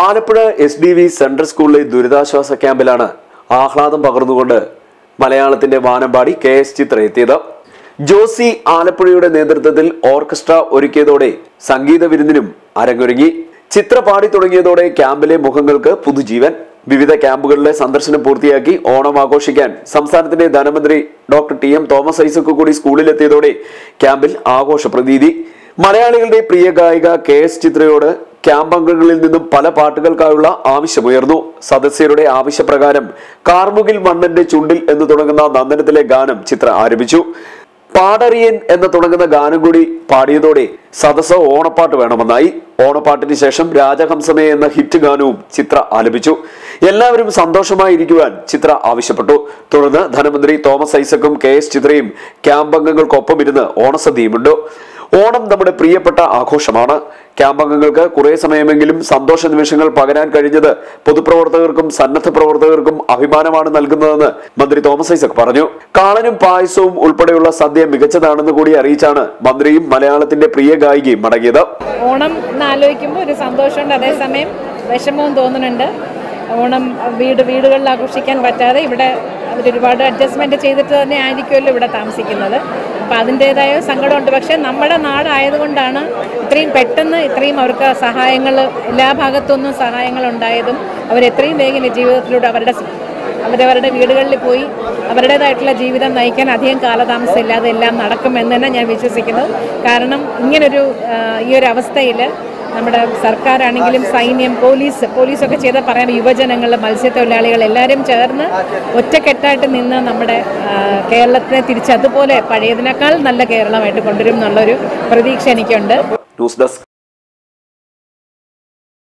Alappuzha S D V central സ്കൂളിലെ ദുരിതാശ്വാസ ക്യാമ്പിലാണ് ആഹ്ലാദം പകർന്നുകൊണ്ട് മലയാളത്തിന്റെ വാനമ്പാടി കെ എസ് ചിത്ര എത്തിയത് ജോസി ആലപ്പുഴയുടെ നേതൃത്വത്തിൽ ഓർക്കസ്ട്ര ഒരുക്കിയതോടെ സംഗീത വിരുന്നിനും അരങ്ങൊരുങ്ങി ചിത്ര പാടി തുടങ്ങിയതോടെ ക്യാമ്പിലെ മുഖങ്ങൾക്ക് പുതുജീവൻ വിവിധ ക്യാമ്പുകളിലെ സന്ദർശനം പൂർത്തിയാക്കി ഓണം ആഘോഷിക്കാൻ സംസ്ഥാനത്തിന്റെ ധനമന്ത്രി doctor T M Thomas Isaac കൂടി സ്കൂളിലെത്തിയതോടെ ക്യാമ്പിൽ ആഘോഷ പ്രതീതി മലയാളികളുടെ പ്രിയ ഗായിക കെ എസ് ചിത്രയോട് ക്യാമ്പ് അംഗങ്ങളിൽ നിന്നും പല പാട്ടുകൾക്കായുള്ള ആവശ്യമുയർന്നു സദസ്യരുടെ ആവശ്യപ്രകാരം കാർമുകിൽ മണ്ണന്റെ ചുണ്ടിൽ എന്ന് തുടങ്ങുന്ന നന്ദനത്തിലെ ഗാനം ചിത്ര ആരംഭിച്ചു പാടറിയൻ എന്ന് തുടങ്ങുന്ന ഗാനം കൂടി പാടിയതോടെ സദസ് ഓണപ്പാട്ട് വേണമെന്നായി ഓണപ്പാട്ടിന് ശേഷം രാജഹംസമേ എന്ന ഹിറ്റ് ഗാനവും ചിത്ര ആലപിച്ചു എല്ലാവരും സന്തോഷമായിരിക്കുവാൻ ചിത്ര ആവശ്യപ്പെട്ടു തുടർന്ന് ധനമന്ത്രി തോമസ് ഐസക്കും കെ എസ് ചിത്രയും ക്യാമ്പ് അംഗങ്ങൾക്കൊപ്പം ഇരുന്ന് ഓണസദ്യയുമുണ്ട് ഓണം നമ്മുടെ പ്രിയപ്പെട്ട ആഘോഷമാണ് ക്യാമ്പ് അംഗങ്ങൾക്ക് കുറെ സമയമെങ്കിലും സന്തോഷ നിമിഷങ്ങൾ പകരാൻ കഴിഞ്ഞത് പൊതുപ്രവർത്തകർക്കും സന്നദ്ധ പ്രവർത്തകർക്കും അഭിമാനമാണ് നൽകുന്നതെന്ന് മന്ത്രി തോമസ് ഐസക് പറഞ്ഞു കാളനും പായസവും ഉൾപ്പെടെയുള്ള സദ്യ മികച്ചതാണെന്ന് കൂടി അറിയിച്ചാണ് മന്ത്രിയും മലയാളത്തിന്റെ പ്രിയ ഗായികയും മടങ്ങിയത് ഓണം എന്ന് ആലോചിക്കുമ്പോൾ ഒരു സന്തോഷമുണ്ട് അതേസമയം വിഷമവും തോന്നുന്നുണ്ട് ഓണം വീട് വീടുകളിൽ ആഘോഷിക്കാൻ പറ്റാതെ ഇവിടെ അവരൊരുപാട് അഡ്ജസ്റ്റ്മെൻറ്റ് ചെയ്തിട്ട് തന്നെ ആയിരിക്കുമല്ലോ ഇവിടെ താമസിക്കുന്നത് അപ്പം അതിൻ്റേതായ സങ്കടമുണ്ട് പക്ഷേ നമ്മുടെ നാടായതുകൊണ്ടാണ് ഇത്രയും പെട്ടെന്ന് ഇത്രയും അവർക്ക് സഹായങ്ങൾ എല്ലാ ഭാഗത്തുനിന്നും സഹായങ്ങൾ ഉണ്ടായതും അവരെത്രയും വേഗം ജീവിതത്തിലൂടെ അവരുടെ അവരവരുടെ വീടുകളിൽ പോയി അവരുടേതായിട്ടുള്ള ജീവിതം നയിക്കാൻ അധികം കാലതാമസം ഇല്ലാതെ എല്ലാം നടക്കുമെന്ന് തന്നെ ഞാൻ വിശ്വസിക്കുന്നു കാരണം ഇങ്ങനൊരു ആ, ഈ ഒരു അവസ്ഥയിൽ നമ്മുടെ സർക്കാരാണെങ്കിലും സൈന്യം പോലീസ് പോലീസൊക്കെ ചെയ്ത പറയാം യുവജനങ്ങൾ മത്സ്യത്തൊഴിലാളികൾ എല്ലാവരും ചേർന്ന് ഒറ്റക്കെട്ടായിട്ട് നിന്ന് നമ്മുടെ ആ, കേരളത്തിനെ തിരിച്ച് അതുപോലെ പഴയതിനേക്കാൾ നല്ല കേരളമായിട്ട് കൊണ്ടുവരും എന്നുള്ളൊരു പ്രതീക്ഷ എനിക്കുണ്ട് ന്യൂസ് ഡെസ്ക്